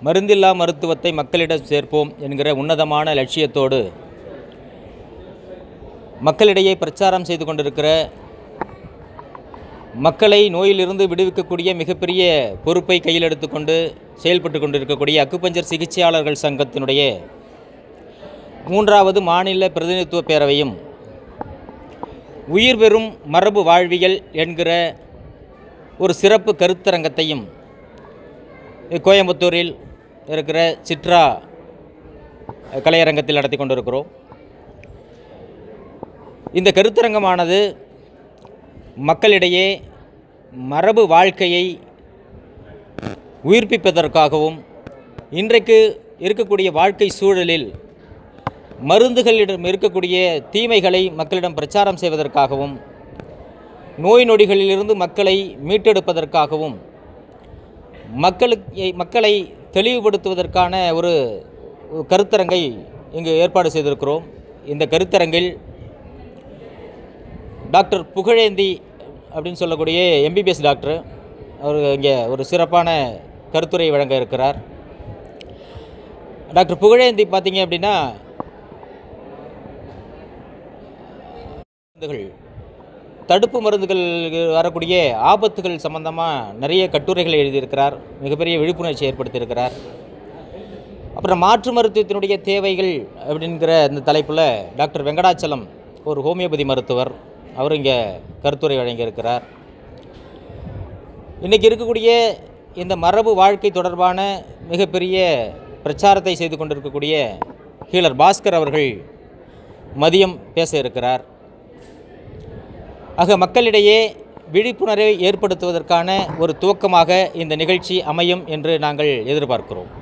மருந்தில்லா மருத்துவத்தை மக்களிடம் சேர்ப்போம் என்கிற உன்னதமான லட்சியத்தோடு மக்களிடையே பிரச்சாரம் செய்து கொண்டிருக்கிற மக்களை நோயிலிருந்து விடுவிக்கக்கூடிய மிகப்பெரிய பொறுப்பை கையில் எடுத்துக்கொண்டு செயல்பட்டு கொண்டிருக்கக்கூடிய அக்குபஞ்சர் சிகிச்சையாளர்கள் சங்கத்தினுடைய மூன்றாவது மாநில பிரதிநிதித்துவ பேரவையும் உயிர் பெறும் மரபு வாழ்வியல் என்கிற ஒரு சிறப்பு கருத்தரங்கத்தையும் கோயம்புத்தூரில் இருக்கிற சிட்ரா கலையரங்கத்தில் நடத்தி கொண்டிருக்கிறோம் இந்த கருத்தரங்கமானது மக்களிடையே மரபு வாழ்க்கையை உயிர்ப்பிப்பதற்காகவும் இன்றைக்கு இருக்கக்கூடிய வாழ்க்கை சூழலில் மருந்துகளிடம் இருக்கக்கூடிய தீமைகளை மக்களிடம் பிரச்சாரம் செய்வதற்காகவும் நோய் நொடிகளிலிருந்து மக்களை மீட்டெடுப்பதற்காகவும் மக்களுக்கு மக்களை தெளிவுபடுத்துவதற்கான ஒரு கருத்தரங்கை இங்கு ஏற்பாடு செய்திருக்கிறோம் இந்த கருத்தரங்கில் டாக்டர் புகழேந்தி அப்படின்னு சொல்லக்கூடிய எம்பிபிஎஸ் டாக்டர் அவர் இங்கே ஒரு சிறப்பான கருத்துரை வழங்க இருக்கிறார் டாக்டர் புகழேந்தி பார்த்தீங்க அப்படின்னா மருந்துகள் தடுப்பு மருந்துகள் வரக்கூடிய ஆபத்துகள் சம்பந்தமாக நிறைய கட்டுரைகளை எழுதியிருக்கிறார் மிகப்பெரிய விழிப்புணர்ச்சி ஏற்படுத்தியிருக்கிறார் அப்புறம் மாற்று மருத்துவத்தினுடைய தேவைகள் அப்படிங்கிற இந்த தலைப்பில் டாக்டர் வெங்கடாச்சலம் ஒரு ஹோமியோபதி மருத்துவர் அவர் இங்கே கருத்துரை வழங்கியிருக்கிறார் இன்றைக்கி இருக்கக்கூடிய இந்த மரபு வாழ்க்கை தொடர்பான மிகப்பெரிய பிரச்சாரத்தை செய்து கொண்டிருக்கக்கூடிய ஹீலர் பாஸ்கர் அவர்கள் மதியம் பேச இருக்கிறார் ஆக மக்களிடையே விழிப்புணர்வை ஏற்படுத்துவதற்கான ஒரு துவக்கமாக இந்த நிகழ்ச்சி அமையும் என்று நாங்கள் எதிர்பார்க்கிறோம்